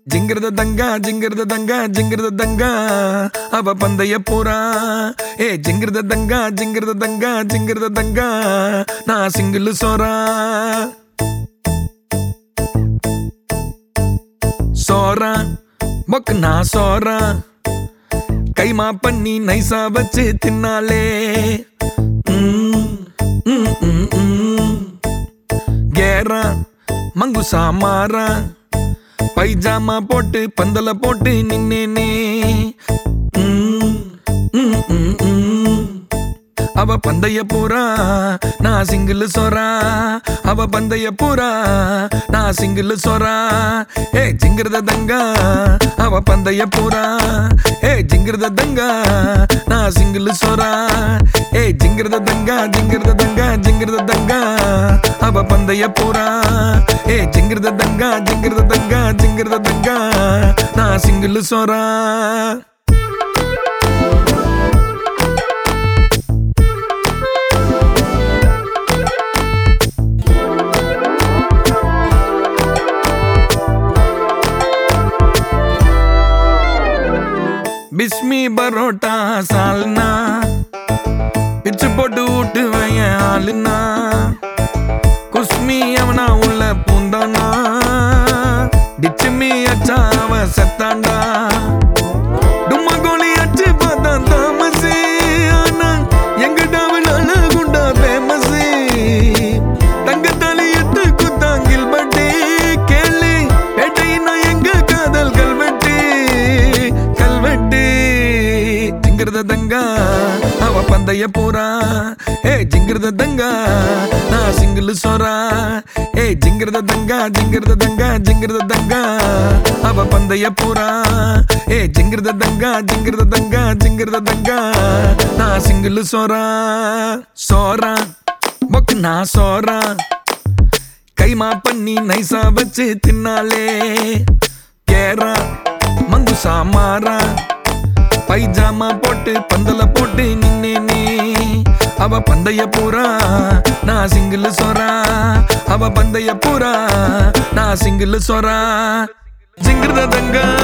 ஜிங்கிரத தங்கா ஜிங்கிரத தங்கா ஜிங்கிரத தங்கா அவ பந்தய போறா ஏ ஜிங்கிரத தங்கா ஜிங்கிரத தங்கா ஜிங்கிரத தங்கா நான் சிங்கிள் சோறா சோறா மொக்கு நான் சோறா கைமா பண்ணி நைசா வச்சு தின்னாலே ம், ம், ம், ம். கேரா மங்குசா மாறா பைஜாமா போட்டு பந்தல போட்டு நின்னேனே ம், ம், ம், ம். அவ பந்தய பூரா நான் சிங்கிள் சொரா அவ பந்தய பூரா நான் சிங்கிள் சொரா ஏ ஜிங்கிரத தங்கா அவ பந்தய பூரா ஏ ஜிங்கிரத தங்கா நான் சிங்கிள் சொரா ஏ ஜிங்கிரத தங்கா ஜிங்கிரத தங்கா ஜிங்கிரத தங்கா அவ பந்தய பூரா ஏ ஜிங்கிரத தங்கா ஜிங்கிரத தங்கா ஜிங்கிரத தங்கா நான் சிங்கிள் சொரா பிஸ்மி பரோட்டா சால்னா பிச்சு போட்டு விட்டு வையன் ஆளுனா குஸ்மி அவனா உள்ள பூந்தானா டிச்சுமி அச்சா அவன் செத்தாண்டா டும்மா கோழி அச்சு பார்த்தா தாமசே ஆனா எங்க டாவிலான குண்டா ஃபேமஸே தங்கத்தாலி எட்டு குத்தாங்கில் பட்டே கேளு பேட்டையினா எங்க காதல் கல்வெட்டு கல்வெட்டு ஜிங்கிரத தங்கா அவ பந்தய போறா ஏ ஜிங்கிரத தங்கா நான் சிங்கிள் சோறா ஏ ஜிங்கிரத தங்கா ஜிங்கிரத தங்கா ஜிங்கிரத தங்கா அவ பந்தய போறா ஏ ஜிங்கிரத தங்கா ஜிங்கிரத தங்கா ஜிங்கிரத தங்கா நான் சிங்கிள் சோறா சோறா மொக்கு நான் சோறா கைமா பண்ணி நைசா வச்சு தின்னாலே கேரா மங்குசா மாறா பைஜாமா போட்டு பந்தல போட்டு நின்னேனே அவ பந்தய பூரா நான் சிங்கிள் சொரா அவ பந்தய பூரா நான் சிங்கிள் சொரா ஜிங்கிரத தங்கா